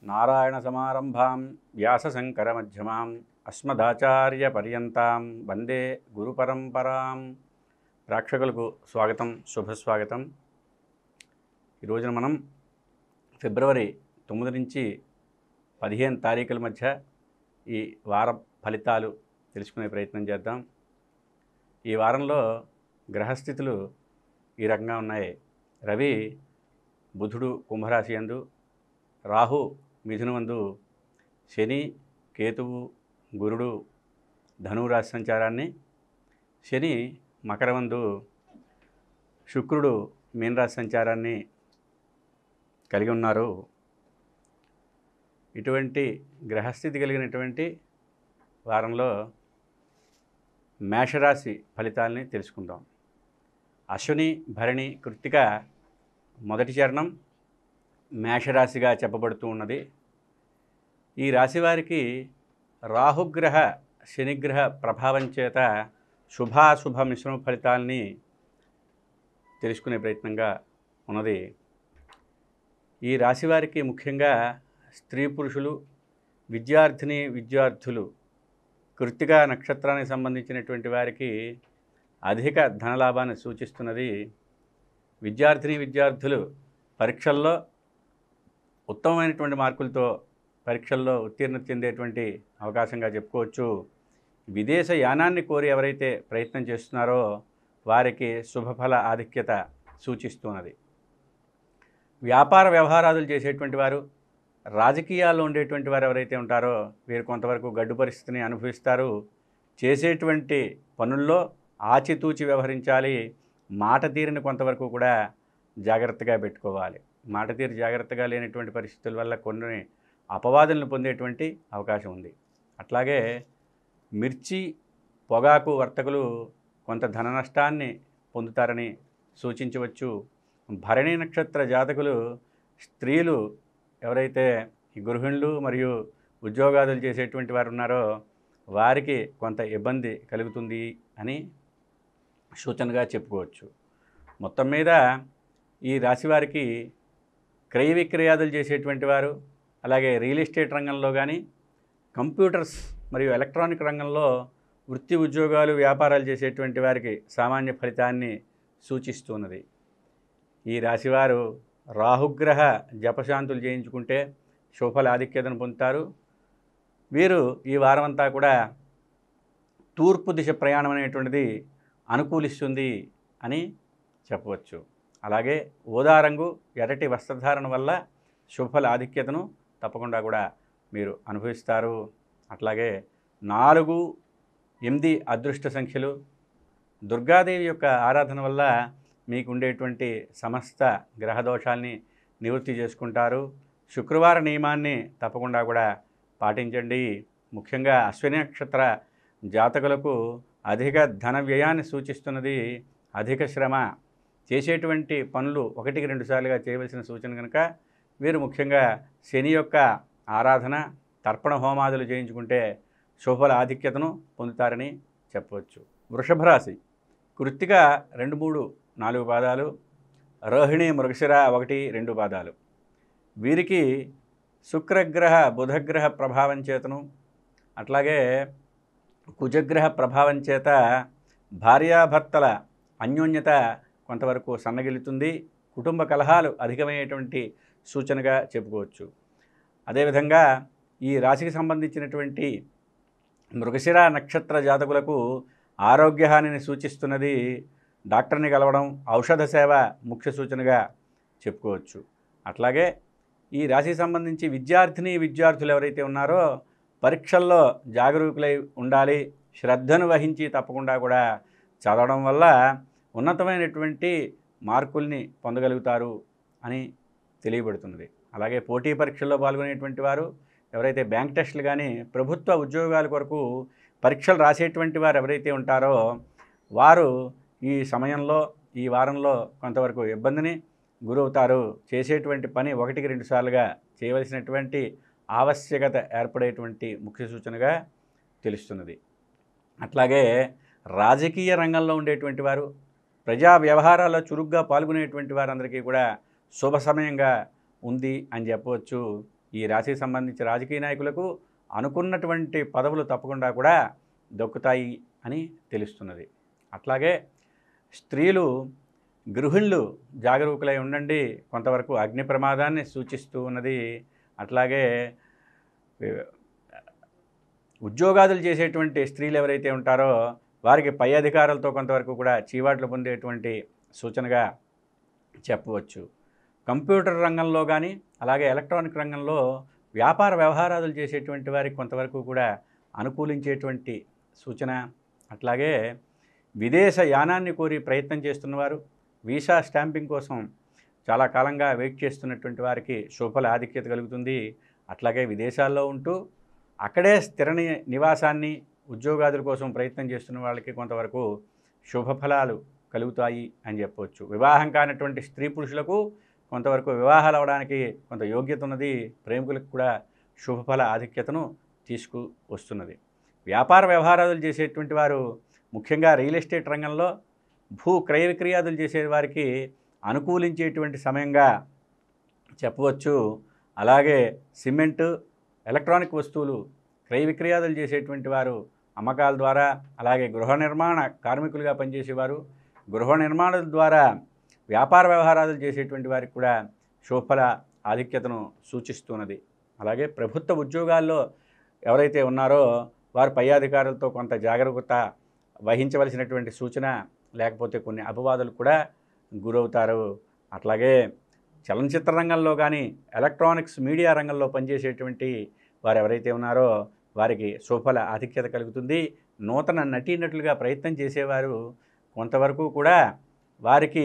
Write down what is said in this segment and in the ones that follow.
నారాయణసమారంభాం వ్యాసశంకరమధ్యమాం అస్మదాచార్యపర్యంతాం వందే గురుపరంపరాం ప్రేక్షకులకు స్వాగతం శుభస్వాగతం ఈ రోజున మనం ఫిబ్రవరి తొమ్మిది నుంచి పదిహేను తారీఖుల మధ్య ఈ వార ఫలితాలు తెలుసుకునే ప్రయత్నం చేద్దాం ఈ వారంలో గ్రహస్థితులు ఈ రకంగా ఉన్నాయి రవి బుధుడు కుంభరాశి యందు రాహు మిథునమందు శని కేతువు గురుడు ధనురాశి సంచారాన్ని శని మకరమందు శుక్రుడు మీనరాశి సంచారాన్ని కలిగి ఉన్నారు ఇటువంటి గ్రహస్థితి కలిగినటువంటి వారంలో మేషరాశి ఫలితాలని తెలుసుకుందాం అశ్విని భరణి కృత్తిక మొదటి చరణం మేషరాశిగా చెప్పబడుతూ ఉన్నది ఈ రాశి వారికి రాహుగ్రహ శనిగ్రహ ప్రభావం చేత శుభాశుభ మిశ్రమ ఫలితాలని తెలుసుకునే ప్రయత్నంగా ఉన్నది ఈ రాశి వారికి ముఖ్యంగా స్త్రీ పురుషులు విద్యార్థిని విద్యార్థులు కృత్తిక నక్షత్రానికి సంబంధించినటువంటి వారికి అధిక ధనలాభాన్ని సూచిస్తున్నది విద్యార్థిని విద్యార్థులు పరీక్షల్లో ఉత్తమమైనటువంటి మార్కులతో పరీక్షల్లో ఉత్తీర్ణత చెందేటువంటి అవకాశంగా చెప్పుకోవచ్చు విదేశ యానాన్ని కోరి ఎవరైతే ప్రయత్నం చేస్తున్నారో వారికి శుభఫల ఆధిక్యత సూచిస్తున్నది వ్యాపార వ్యవహారాదులు చేసేటువంటి వారు రాజకీయాల్లో ఉండేటువంటి వారు ఎవరైతే ఉంటారో వీరు కొంతవరకు గడ్డు పరిస్థితిని అనుభవిస్తారు చేసేటువంటి పనుల్లో ఆచితూచి వ్యవహరించాలి మాట తీరుని కొంతవరకు కూడా జాగ్రత్తగా పెట్టుకోవాలి మాట తీరు జాగ్రత్తగా లేనటువంటి పరిస్థితుల వల్ల కొన్ని అపవాదులను పొందేటువంటి అవకాశం ఉంది అట్లాగే మిర్చి పొగాకు వర్తకులు కొంత ధన నష్టాన్ని పొందుతారని సూచించవచ్చు భరణి నక్షత్ర జాతకులు స్త్రీలు ఎవరైతే ఈ గృహిణులు మరియు ఉద్యోగాదులు చేసేటువంటి వారు ఉన్నారో వారికి కొంత ఇబ్బంది కలుగుతుంది అని సూచనగా చెప్పుకోవచ్చు మొత్తం మీద ఈ రాశి వారికి క్రయ విక్రయాదులు చేసేటువంటి వారు అలాగే రియల్ ఎస్టేట్ రంగంలో కానీ కంప్యూటర్స్ మరియు ఎలక్ట్రానిక్ రంగంలో వృత్తి ఉద్యోగాలు వ్యాపారాలు చేసేటువంటి వారికి సామాన్య ఫలితాన్ని సూచిస్తున్నది ఈ రాశివారు రాహుగ్రహ జపశాంతులు చేయించుకుంటే శుభల ఆధిక్యతను పొందుతారు వీరు ఈ వారం అంతా కూడా తూర్పు దిశ ప్రయాణం అనేటువంటిది అనుకూలిస్తుంది అని చెప్పవచ్చు అలాగే ఊదా రంగు ఎర్రటి వస్త్రధారణ వల్ల శుభల ఆధిక్యతను తప్పకుండా కూడా మీరు అనుభవిస్తారు అట్లాగే నాలుగు ఎనిమిది అదృష్ట సంఖ్యలు దుర్గాదేవి యొక్క ఆరాధన వల్ల మీకు ఉండేటువంటి సమస్త గ్రహదోషాల్ని నివృత్తి చేసుకుంటారు శుక్రవార నియమాన్ని తప్పకుండా కూడా పాటించండి ముఖ్యంగా అశ్విని నక్షత్ర జాతకులకు అధిక ధన వ్యయాన్ని సూచిస్తున్నది అధిక శ్రమ చేసేటువంటి పనులు ఒకటికి రెండు సార్లుగా చేయవలసిన సూచన కనుక వీరు ముఖ్యంగా శని యొక్క ఆరాధన తర్పణ హోమాదులు చేయించుకుంటే శుభల ఆధిక్యతను పొందుతారని చెప్పవచ్చు వృషభ రాశి కృత్తిక రెండు మూడు నాలుగు పాదాలు రోహిణి మృగశిర ఒకటి రెండు పాదాలు వీరికి శుక్రగ్రహ బుధగ్రహ ప్రభావం చేతను అట్లాగే కుజగ్రహ ప్రభావం చేత భార్యాభర్తల అన్యోన్యత కొంతవరకు సన్నగిలుతుంది కుటుంబ కలహాలు అధికమైనటువంటి సూచనగా చెప్పుకోవచ్చు అదేవిధంగా ఈ రాశికి సంబంధించినటువంటి మృగశిర నక్షత్ర జాతకులకు ఆరోగ్యహానిని సూచిస్తున్నది డాక్టర్ని కలవడం ఔషధ సేవ ముఖ్య సూచనగా చెప్పుకోవచ్చు అట్లాగే ఈ రాశికి సంబంధించి విద్యార్థిని విద్యార్థులు ఎవరైతే ఉన్నారో పరీక్షల్లో జాగరూకులై ఉండాలి శ్రద్ధను వహించి తప్పకుండా కూడా చదవడం వల్ల ఉన్నతమైనటువంటి మార్కుల్ని పొందగలుగుతారు అని తెలియబడుతున్నది అలాగే పోటీ పరీక్షల్లో పాల్గొనేటువంటి వారు ఎవరైతే బ్యాంక్ టెస్టులు కానీ ప్రభుత్వ ఉద్యోగాల కొరకు పరీక్షలు రాసేటువంటి వారు ఎవరైతే ఉంటారో వారు ఈ సమయంలో ఈ వారంలో కొంతవరకు ఇబ్బందిని గురవుతారు చేసేటువంటి పని ఒకటికి రెండు సార్లుగా చేయవలసినటువంటి ఆవశ్యకత ఏర్పడేటువంటి ముఖ్య సూచనగా తెలుస్తున్నది అట్లాగే రాజకీయ రంగంలో ఉండేటువంటి వారు ప్రజా వ్యవహారాల్లో చురుగ్గా పాల్గొనేటువంటి వారందరికీ కూడా శుభ సమయంగా ఉంది అని చెప్పవచ్చు ఈ రాశికి సంబంధించి రాజకీయ నాయకులకు అనుకున్నటువంటి పదవులు తప్పకుండా కూడా దొక్కుతాయి అని తెలుస్తున్నది అట్లాగే స్త్రీలు గృహిణులు జాగరూకులై ఉండండి కొంతవరకు అగ్ని ప్రమాదాన్ని సూచిస్తూ ఉన్నది అట్లాగే ఏ- ఉద్యోగాదులు చేసేటువంటి స్త్రీలు ఎవరైతే ఉంటారో వారికి పై అధికారులతో కొంతవరకు కూడా చీవాట్లు పొందేటువంటి సూచనగా చెప్పవచ్చు కంప్యూటర్ రంగంలో కానీ అలాగే ఎలక్ట్రానిక్ రంగంలో వ్యాపార వ్యవహారాలు చేసేటువంటి వారికి కొంతవరకు కూడా అనుకూలించేటువంటి సూచన అట్లాగే విదేశ యానాన్ని కోరి ప్రయత్నం చేస్తున్నవారు వీసా స్టాంపింగ్ కోసం చాలా కాలంగా వెయిట్ చేస్తున్నటువంటి వారికి శుభల ఆధిక్యత కలుగుతుంది అట్లాగే విదేశాల్లో ఉంటూ అక్కడే స్థిర ని- నివాసాన్ని ఉద్యోగాదుల కోసం ప్రయత్నం చేస్తున్న వాళ్ళకి కొంతవరకు శుభఫలాలు కలుగుతాయి అని చెప్పవచ్చు వివాహం కానటువంటి స్త్రీ పురుషులకు కొంతవరకు వివాహాలు అవడానికి కొంత యోగ్యత ఉన్నది ప్రేమికులకు కూడా శుభఫల ఆధిక్యతను తీసుకు వస్తున్నది వ్యాపార వ్యవహారాలు చేసేటువంటి వారు ముఖ్యంగా రియల్ ఎస్టేట్ రంగంలో భూ క్రయ విక్రయాదులు చేసే వారికి అనుకూలించేటువంటి సమయంగా చెప్పవచ్చు అలాగే సిమెంటు ఎలక్ట్రానిక్ వస్తువులు క్రయ విక్రయాదులు చేసేటువంటి వారు అమ్మకాల ద్వారా అలాగే గృహ నిర్మాణ కార్మికులుగా పనిచేసేవారు గృహ నిర్మాణాల ద్వారా వ్యాపార వ్యవహారాలు చేసేటువంటి వారికి కూడా శుభఫల ఆధిక్యతను సూచిస్తున్నది అలాగే ప్రభుత్వ ఉద్యోగాల్లో ఎవరైతే ఉన్నారో వారు పై అధికారులతో కొంత జాగ్రత్త వహించవలసినటువంటి సూచన లేకపోతే కొన్ని అపవాదులు కూడా గురవుతారు అట్లాగే చలనచిత్ర రంగంలో కానీ ఎలక్ట్రానిక్స్ మీడియా రంగంలో పనిచేసేటువంటి వారు ఎవరైతే ఉన్నారో వారికి శుభఫల ఆధిక్యత కలుగుతుంది నూతన నటీనటులుగా ప్రయత్నం చేసేవారు కొంతవరకు కూడా వారికి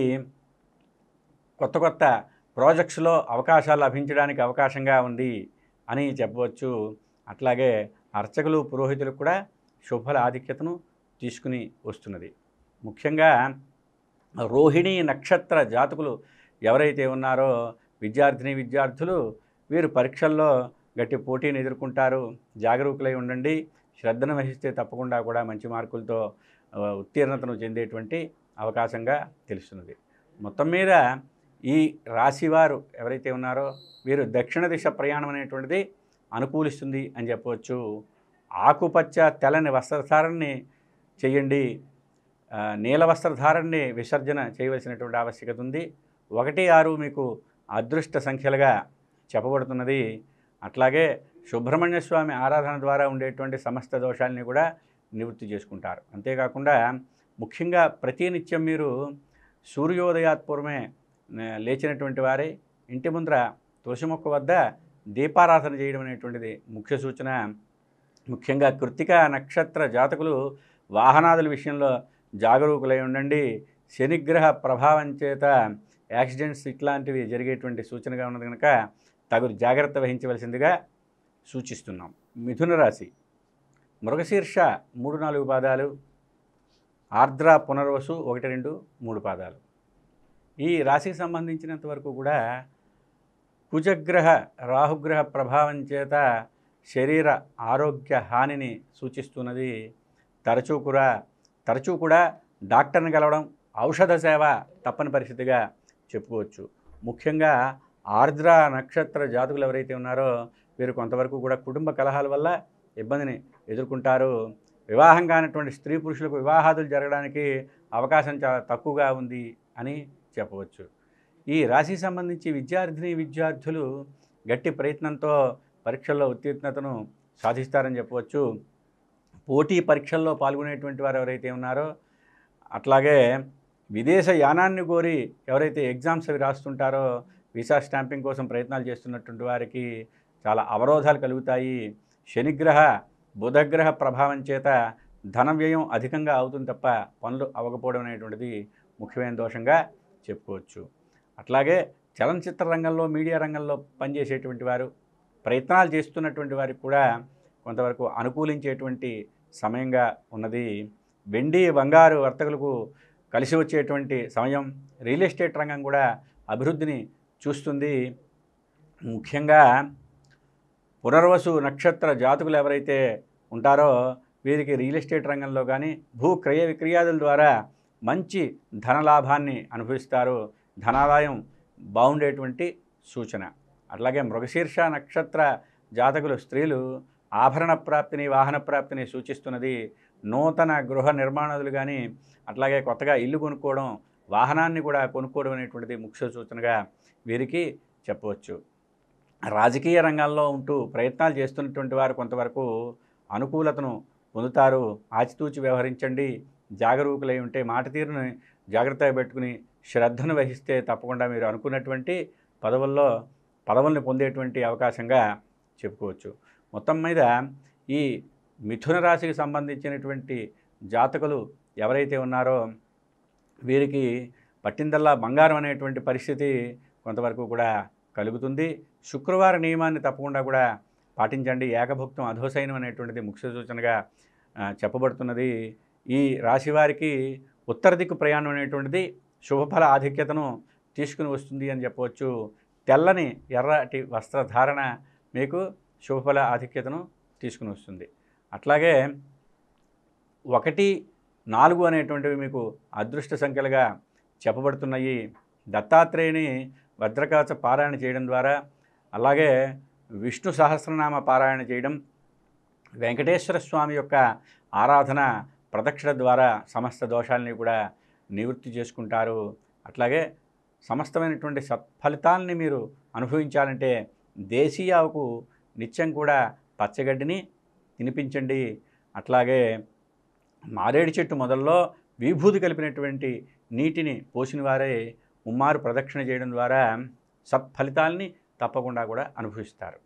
కొత్త కొత్త ప్రాజెక్ట్స్లో అవకాశాలు లభించడానికి అవకాశంగా ఉంది అని చెప్పవచ్చు అట్లాగే అర్చకులు పురోహితులకు కూడా శుభల ఆధిక్యతను తీసుకుని వస్తున్నది ముఖ్యంగా రోహిణి నక్షత్ర జాతకులు ఎవరైతే ఉన్నారో విద్యార్థిని విద్యార్థులు వీరు పరీక్షల్లో గట్టి పోటీని ఎదుర్కొంటారు జాగరూకులై ఉండండి శ్రద్ధను వహిస్తే తప్పకుండా కూడా మంచి మార్కులతో ఆ, ఉత్తీర్ణతను చెందేటువంటి అవకాశంగా తెలుస్తున్నది మొత్తం మీద ఈ రాశివారు ఎవరైతే ఉన్నారో వీరు దక్షిణ దిశ ప్రయాణం అనేటువంటిది అనుకూలిస్తుంది అని చెప్పవచ్చు ఆకుపచ్చ తెల్లని వస్త్రధారణని చేయండి ఆ, నీల వస్త్రధారణని విసర్జన చేయవలసినటువంటి ఆవశ్యకత ఉంది ఒకటి ఆరు మీకు అదృష్ట సంఖ్యలుగా చెప్పబడుతున్నది అట్లాగే సుబ్రహ్మణ్య స్వామి ఆరాధన ద్వారా ఉండేటువంటి సమస్త దోషాలని కూడా నివృత్తి చేసుకుంటారు అంతేకాకుండా ముఖ్యంగా ప్రతినిత్యం మీరు సూర్యోదయాత్పూర్వమే ఆ, లేచినటువంటి వారే ఇంటి ముందర తులసి మొక్క వద్ద దీపారాధన చేయడం అనేటువంటిది ముఖ్య సూచన ముఖ్యంగా కృత్తిక నక్షత్ర జాతకులు వాహనాదుల విషయంలో జాగరూకులై ఉండండి శనిగ్రహ ప్రభావం చేత యాక్సిడెంట్స్ ఇట్లాంటివి జరిగేటువంటి సూచనగా ఉన్నది కనుక తగు జాగ్రత్త వహించవలసిందిగా సూచిస్తున్నాం మిథున రాశి మృగశీర్ష మూడు నాలుగు పాదాలు ఆర్ద్ర పునర్వసు ఒకటి రెండు మూడు పాదాలు ఈ రాశికి సంబంధించినంత వరకు కూడా కుజగ్రహ రాహుగ్రహ ప్రభావం చేత శరీర ఆరోగ్య హానిని సూచిస్తున్నది తరచూ కూడా తరచూ కూడా డాక్టర్ని కలవడం ఔషధ సేవ తప్పని పరిస్థితిగా చెప్పుకోవచ్చు ముఖ్యంగా ఆర్ద్ర నక్షత్ర జాతకులు ఎవరైతే ఉన్నారో వీరు కొంతవరకు కూడా కుటుంబ కలహాల వల్ల ఇబ్బందిని ఎదుర్కొంటారు వివాహం కానటువంటి స్త్రీ పురుషులకు వివాహాదులు జరగడానికి అవకాశం చాలా తక్కువగా ఉంది అని చెప్పవచ్చు ఈ రాశికి సంబంధించి విద్యార్థిని విద్యార్థులు గట్టి ప్రయత్నంతో పరీక్షల్లో ఉత్తీర్ణతను సాధిస్తారని చెప్పవచ్చు పోటీ పరీక్షల్లో పాల్గొనేటువంటి వారు ఎవరైతే ఉన్నారో అట్లాగే విదేశ యానాన్ని కోరి ఎవరైతే ఎగ్జామ్స్ అవి రాస్తుంటారో వీసా స్టాంపింగ్ కోసం ప్రయత్నాలు చేస్తున్నటువంటి వారికి చాలా అవరోధాలు కలుగుతాయి శనిగ్రహ బుధగ్రహ ప్రభావం చేత ధన వ్యయం అధికంగా అవుతుంది తప్ప పనులు అవ్వకపోవడం అనేటువంటిది ముఖ్యమైన దోషంగా చెప్పుకోవచ్చు అట్లాగే చలనచిత్ర రంగంలో మీడియా రంగంలో పనిచేసేటువంటి వారు ప్రయత్నాలు చేస్తున్నటువంటి వారికి కూడా కొంతవరకు అనుకూలించేటువంటి సమయంగా ఉన్నది వెండి బంగారు వర్తకులకు కలిసి వచ్చేటువంటి సమయం రియల్ ఎస్టేట్ రంగం కూడా అభివృద్ధిని చూస్తుంది ముఖ్యంగా పునర్వసు నక్షత్ర జాతకులు ఎవరైతే ఉంటారో వీరికి రియల్ ఎస్టేట్ రంగంలో కానీ భూ క్రయ విక్రయాదుల ద్వారా మంచి ధనలాభాన్ని అనుభవిస్తారు ధనాదాయం బాగుండేటువంటి సూచన అట్లాగే మృగశీర్ష నక్షత్ర జాతకులు స్త్రీలు ఆభరణ ప్రాప్తిని వాహన ప్రాప్తిని సూచిస్తున్నది నూతన గృహ నిర్మాణాలు కానీ అట్లాగే కొత్తగా ఇల్లు కొనుక్కోవడం వాహనాన్ని కూడా కొనుక్కోవడం అనేటువంటిది ముఖ్య సూచనగా వీరికి చెప్పవచ్చు రాజకీయ రంగాల్లో ఉంటూ ప్రయత్నాలు చేస్తున్నటువంటి వారు కొంతవరకు అనుకూలతను పొందుతారు ఆచితూచి వ్యవహరించండి జాగరూకులై ఉంటే మాట తీరుని జాగ్రత్తగా పెట్టుకుని శ్రద్ధను వహిస్తే తప్పకుండా మీరు అనుకున్నటువంటి పదవుల్లో పదవుల్ని పొందేటువంటి అవకాశంగా చెప్పుకోవచ్చు మొత్తం మీద ఈ మిథున రాశికి సంబంధించినటువంటి జాతకులు ఎవరైతే ఉన్నారో వీరికి పట్టిందల్లా బంగారం అనేటువంటి పరిస్థితి కొంతవరకు కూడా కలుగుతుంది శుక్రవార నియమాన్ని తప్పకుండా కూడా పాటించండి ఏకభుక్తం అధోసైనం అనేటువంటిది ముఖ్య సూచనగా ఆ, చెప్పబడుతున్నది ఈ రాశి వారికి ఉత్తర దిక్కు ప్రయాణం అనేటువంటిది శుభఫల ఆధిక్యతను తీసుకుని వస్తుంది అని చెప్పవచ్చు తెల్లని ఎర్రటి వస్త్రధారణ మీకు శుభఫల ఆధిక్యతను తీసుకుని వస్తుంది అట్లాగే ఒకటి నాలుగు అనేటువంటివి మీకు అదృష్ట సంఖ్యలుగా చెప్పబడుతున్నాయి దత్తాత్రేయుని భద్రకాచ పారాయణ చేయడం ద్వారా అలాగే విష్ణు సహస్రనామ పారాయణ చేయడం వెంకటేశ్వర స్వామి యొక్క ఆరాధన ప్రదక్షిణ ద్వారా సమస్త దోషాలని కూడా నివృత్తి చేసుకుంటారు అట్లాగే సమస్తమైనటువంటి సత్ఫలితాలని మీరు అనుభవించాలంటే దేశీయావుకు నిత్యం కూడా పచ్చగడ్డిని తినిపించండి అట్లాగే మారేడు చెట్టు మొదల్లో విభూతి కలిపినటువంటి నీటిని పోసిన వారే ఉమ్మారు ప్రదక్షిణ చేయడం ద్వారా సత్ఫలితాల్ని తప్పకుండా కూడా అనుభవిస్తారు